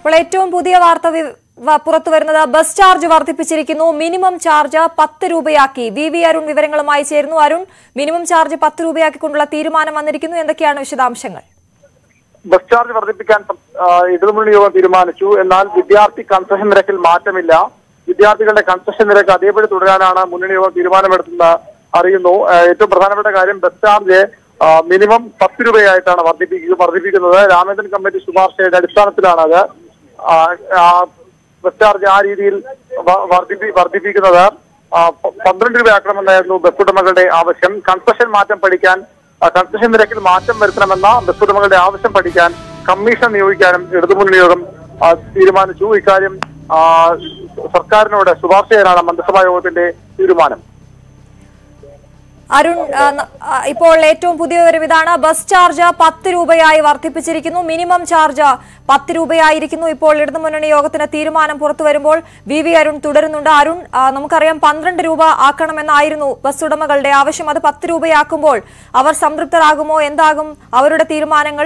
ഇപ്പോൾ ഏറ്റവും പുതിയ വാർത്ത വി- വ- പുറത്തു വരുന്നത് ബസ് ചാർജ് വർദ്ധിപ്പിച്ചിരിക്കുന്നു മിനിമം ചാർജ് പത്ത് രൂപയാക്കി വി വി അരുൺ വിവരങ്ങളുമായി ചേരുന്നു അരുൺ മിനിമം ചാർജ് പത്ത് രൂപയാക്കിക്കൊണ്ടുള്ള തീരുമാനം വന്നിരിക്കുന്നു എന്തൊക്കെയാണ് വിശദാംശങ്ങൾ ബസ് ചാർജ് വർദ്ധിപ്പിക്കാൻ ആ, ഇടതുമുന്നണി യോഗം തീരുമാനിച്ചു എന്നാൽ വിദ്യാർത്ഥി കൺസെഷൻ നിരക്കിൽ മാറ്റമില്ല വിദ്യാർത്ഥികളുടെ കൺസെഷൻ നിരക്ക് അതേപടി തുടരാനാണ് മുന്നണി യോഗം തീരുമാനമെടുത്തെന്ന് അറിയുന്നു ആ, ഏറ്റവും പ്രധാനപ്പെട്ട കാര്യം ബസ് ചാർജ് ആ, മിനിമം പത്ത് രൂപയായിട്ടാണ് വർദ്ധിപ്പിക്കുക വർദ്ധിപ്പിക്കുന്നത് രാമേന്ദ്രൻ കമ്മിറ്റി ശുപാർശയുടെ അടിസ്ഥാനത്തിലാണ് അത് ആ, ആ, ബസ് ചാർജ് ആ രീതിയിൽ വ- വർദ്ധിപ്പി വർദ്ധിപ്പിക്കുന്നത് ആ, പ- പന്ത്രണ്ട് രൂപയാക്കണമെന്നായിരുന്നു ബസ് ഉടമകളുടെ ആവശ്യം കൺസെഷൻ മാറ്റം പഠിക്കാൻ ആ, കൺസെഷൻ നിരക്കിൽ മാറ്റം വരുത്തണമെന്ന ബസ് ഉടമകളുടെ ആവശ്യം പഠിക്കാൻ കമ്മീഷൻ നിയോഗിക്കാനും ഇടതുമുന്നണി യോഗം ആ, തീരുമാനിച്ചു ഇക്കാര്യം ആ, സർക്കാരിനോട് ശുപാർശ ചെയ്യാനാണ് മന്ത്രിസഭാ യോഗത്തിന്റെ തീരുമാനം അരുൺ ആ, ന- ആ, ഇപ്പോൾ ഏറ്റവും പുതിയ വിവരം ഇതാണ് ബസ് ചാർജ് പത്ത് രൂപയായി വർദ്ധിപ്പിച്ചിരിക്കുന്നു മിനിമം ചാർജ് പത്ത് രൂപയായിരിക്കുന്നു ഇപ്പോൾ ഇടതുമുന്നണി യോഗത്തിന് തീരുമാനം പുറത്തു വരുമ്പോൾ വി വി അരുൺ തുടരുന്നുണ്ട് അരുൺ ആ, നമുക്കറിയാം പന്ത്രണ്ട് രൂപ ആക്കണമെന്നായിരുന്നു ബസ് ഉടമകളുടെ ആവശ്യം അത് പത്ത് രൂപയാക്കുമ്പോൾ അവർ സംതൃപ്തരാകുമോ എന്താകും അവരുടെ തീരുമാനങ്ങൾ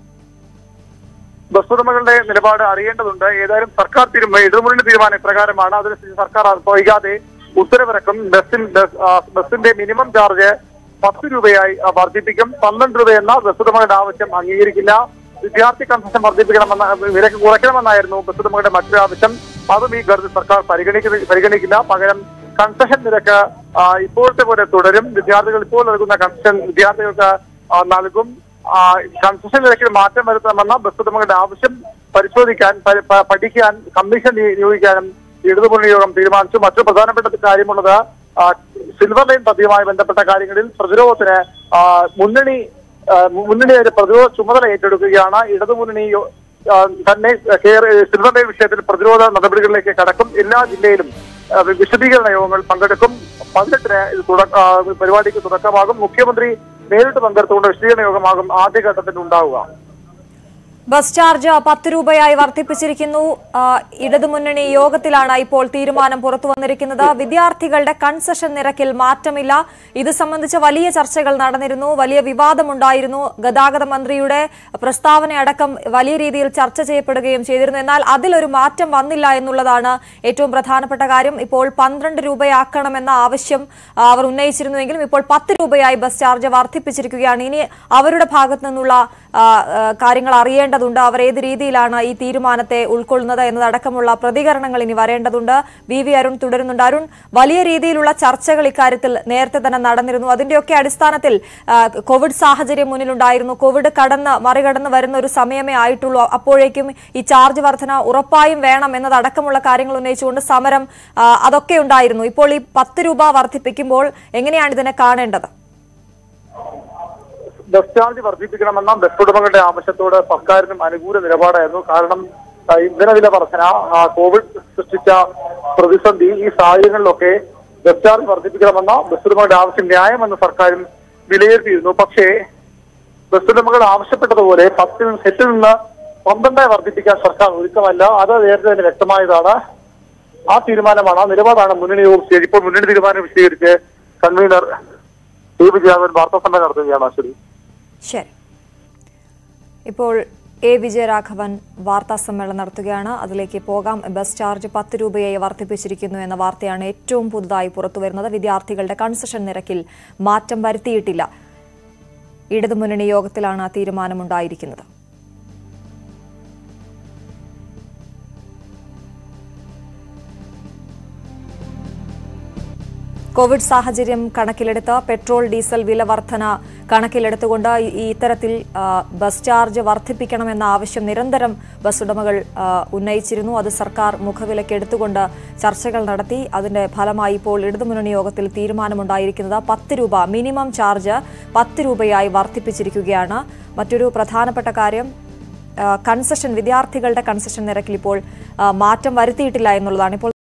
ബസ് ഉടമകളുടെ നിലപാട് അറിയേണ്ടതുണ്ട് ഏതായാലും സർക്കാർ തീരുമാനം ഇടതുമുന്നണി തീരുമാനം ഇപ്രകാരമാണ് അതിനനുസരിച്ച് സർക്കാർ വൈകാതെ ഉത്തരവിറക്കും ബസ്സിൻ ബസ്- ആ, ബസ്സിന്റെ മിനിമം ചാർജ് പത്ത് രൂപയായി ആ, വർദ്ധിപ്പിക്കും പന്ത്രണ്ട് രൂപയെന്ന ബസ് ഉടമകളുടെ ആവശ്യം അംഗീകരിക്കില്ല വിദ്യാർത്ഥി കൺസെഷൻ വർദ്ധിപ്പിക്കണമെന്ന നിരക്ക് കുറയ്ക്കണമെന്നായിരുന്നു ബസ് ഉടമകളുടെ മറ്റൊരു ആവശ്യം അതും ഈ ഘട്ടത്തിൽ സർക്കാർ പരിഗണിക്കുന്ന പരിഗണിക്കില്ല പകരം കൺസെഷൻ നിരക്ക് ആ, ഇപ്പോഴത്തെ പോലെ തുടരും വിദ്യാർത്ഥികൾ ഇപ്പോൾ നൽകുന്ന കൺസെഷൻ വിദ്യാർത്ഥികൾക്ക് ആ, നൽകും ആ, കൺസെഷൻ നിരക്കിൽ മാറ്റം വരുത്തണമെന്ന ബസ് ഉടമകളുടെ ആവശ്യം പരിശോധിക്കാൻ പ- പ- പഠിക്കാൻ കമ്മീഷൻ നിയ- നിയോഗിക്കാനും ഇടതുമുന്നണി യോഗം തീരുമാനിച്ചു മറ്റൊരു പ്രധാനപ്പെട്ട കാര്യമുള്ളത് ആ, സിൽവർ ലൈൻ പദ്ധതിയുമായി ബന്ധപ്പെട്ട കാര്യങ്ങളിൽ പ്രതിരോധത്തിന് ആ, മുന്നണി ആ, മുന്നണിയുടെ പ്രതിരോധ ചുമതല ഏറ്റെടുക്കുകയാണ് ഇടതുമുന്നണി യോ- ആ, തന്നെ കേര- സിൽവർ ലൈൻ വിഷയത്തിൽ പ്രതിരോധ നടപടികളിലേക്ക് കടക്കും എല്ലാ ജില്ലയിലും ആ, വിശദീകരണ യോഗങ്ങൾ പങ്കെടുക്കും പതിനെട്ടിന് ഇത് തുട- ആ, പരിപാടിക്ക് തുടക്കമാകും മുഖ്യമന്ത്രി നേരിട്ട് പങ്കെടുത്തുകൊണ്ട് വിശദീകരണ യോഗമാകും ആദ്യഘട്ടത്തിൽ ഉണ്ടാവുക ബസ് ചാർജ് പത്ത് രൂപയായി വർദ്ധിപ്പിച്ചിരിക്കുന്നു ആ, ഇടതുമുന്നണി യോഗത്തിലാണ് ഇപ്പോൾ തീരുമാനം പുറത്തു വന്നിരിക്കുന്നത് വിദ്യാർത്ഥികളുടെ കൺസെഷൻ നിരക്കിൽ മാറ്റമില്ല ഇത് സംബന്ധിച്ച വലിയ ചർച്ചകൾ നടന്നിരുന്നു വലിയ വിവാദമുണ്ടായിരുന്നു ഗതാഗത മന്ത്രിയുടെ പ്രസ്താവനയടക്കം വലിയ രീതിയിൽ ചർച്ച ചെയ്യപ്പെടുകയും ചെയ്തിരുന്നു എന്നാൽ അതിലൊരു മാറ്റം വന്നില്ല എന്നുള്ളതാണ് ഏറ്റവും പ്രധാനപ്പെട്ട കാര്യം ഇപ്പോൾ പന്ത്രണ്ട് രൂപയാക്കണമെന്ന ആവശ്യം ആ, അവർ ഉന്നയിച്ചിരുന്നുവെങ്കിലും ഇപ്പോൾ പത്ത് രൂപയായി ബസ് ചാർജ് വർദ്ധിപ്പിച്ചിരിക്കുകയാണ് ഇനി അവരുടെ ഭാഗത്തു നിന്നുള്ള ആ, ആ, കാര്യങ്ങൾ അറിയേണ്ടതുണ്ട് അവർ ഏത് രീതിയിലാണ് ഈ തീരുമാനത്തെ ഉൾക്കൊള്ളുന്നത് എന്നതടക്കമുള്ള പ്രതികരണങ്ങൾ ഇനി വരേണ്ടതുണ്ട് വി വി അരുൺ തുടരുന്നുണ്ട് അരുൺ വലിയ രീതിയിലുള്ള ചർച്ചകൾ ഇക്കാര്യത്തിൽ നേരത്തെ തന്നെ നടന്നിരുന്നു അതിന്റെയൊക്കെ അടിസ്ഥാനത്തിൽ ആ, കോവിഡ് സാഹചര്യം മുന്നിലുണ്ടായിരുന്നു കോവിഡ് കടന്ന് മറികടന്ന് വരുന്ന ഒരു സമയമേ ആയിട്ടുള്ളൂ അപ്പോഴേക്കും ഈ ചാർജ് വർധന ഉറപ്പായും വേണം എന്നതടക്കമുള്ള കാര്യങ്ങൾ ഉന്നയിച്ചുകൊണ്ട് സമരം ആ, അതൊക്കെ ഉണ്ടായിരുന്നു ഇപ്പോൾ ഈ പത്ത് രൂപ വർദ്ധിപ്പിക്കുമ്പോൾ എങ്ങനെയാണ് ഇതിനെ കാണേണ്ടത് ബസ് ചാർജ് വർദ്ധിപ്പിക്കണമെന്ന ബസ് ഉടമകളുടെ ആവശ്യത്തോട് സർക്കാരിനും അനുകൂല നിലപാടായിരുന്നു കാരണം ആ, ഇന്ധനവില വർധന ആ, കോവിഡ് സൃഷ്ടിച്ച പ്രതിസന്ധി ഈ സാഹചര്യങ്ങളിലൊക്കെ ബസ് ചാർജ് വർദ്ധിപ്പിക്കണമെന്ന ബസ് ഉടമകളുടെ ആവശ്യം ന്യായമെന്ന് സർക്കാരും വിലയിരുത്തിയിരുന്നു പക്ഷേ ബസ് ഉടമകൾ ആവശ്യപ്പെട്ടതുപോലെ പത്തിൽ എട്ടിൽ നിന്ന് പന്ത്രണ്ടായി വർദ്ധിപ്പിക്കാൻ സർക്കാർ ഒരുക്കമല്ല അത് നേരത്തെ തന്നെ വ്യക്തമായതാണ് ആ തീരുമാനമാണ് ആ നിലപാടാണ് മുന്നണി യോഗം സ്വീകരിച്ചത്. ഇപ്പോൾ മുന്നണി തീരുമാനം വിശദീകരിച്ച് കൺവീനർ ടി വിജയൻ വാർത്താ സമ്മേളനം നടത്തുകയാണ് അശ്വതി ശരി ഇപ്പോൾ എ വിജയരാഘവൻ വാർത്താ സമ്മേളനം നടത്തുകയാണ് അതിലേക്ക് പോകാം ബസ് ചാർജ് പത്ത് രൂപയായി വർദ്ധിപ്പിച്ചിരിക്കുന്നു എന്ന വാർത്തയാണ് ഏറ്റവും പുതുതായി പുറത്തുവരുന്നത് വിദ്യാർത്ഥികളുടെ കൺസെഷൻ നിരക്കിൽ മാറ്റം വരുത്തിയിട്ടില്ല ഇടതുമുന്നണി യോഗത്തിലാണ് ആ തീരുമാനമുണ്ടായിരിക്കുന്നത് കോവിഡ് സാഹചര്യം കണക്കിലെടുത്ത് പെട്രോൾ ഡീസൽ വില വർധന കണക്കിലെടുത്തുകൊണ്ട് ഈ- ഈ ഇത്തരത്തിൽ ആ, ബസ് ചാർജ് വർദ്ധിപ്പിക്കണമെന്ന ആവശ്യം നിരന്തരം ബസ് ഉടമകൾ ആ, ഉന്നയിച്ചിരുന്നു അത് സർക്കാർ മുഖവിലക്കെടുത്തുകൊണ്ട് ചർച്ചകൾ നടത്തി അതിന്റെ ഫലമായി ഇപ്പോൾ ഇടതുമുന്നണി യോഗത്തിൽ തീരുമാനമുണ്ടായിരിക്കുന്നത് പത്ത് രൂപ മിനിമം ചാർജ് പത്ത് രൂപയായി വർദ്ധിപ്പിച്ചിരിക്കുകയാണ് മറ്റൊരു പ്രധാനപ്പെട്ട കാര്യം ആ, കൺസെഷൻ വിദ്യാർത്ഥികളുടെ കൺസെഷൻ നിരക്കിൽ ഇപ്പോൾ ആ, മാറ്റം വരുത്തിയിട്ടില്ല എന്നുള്ളതാണ് ഇപ്പോൾ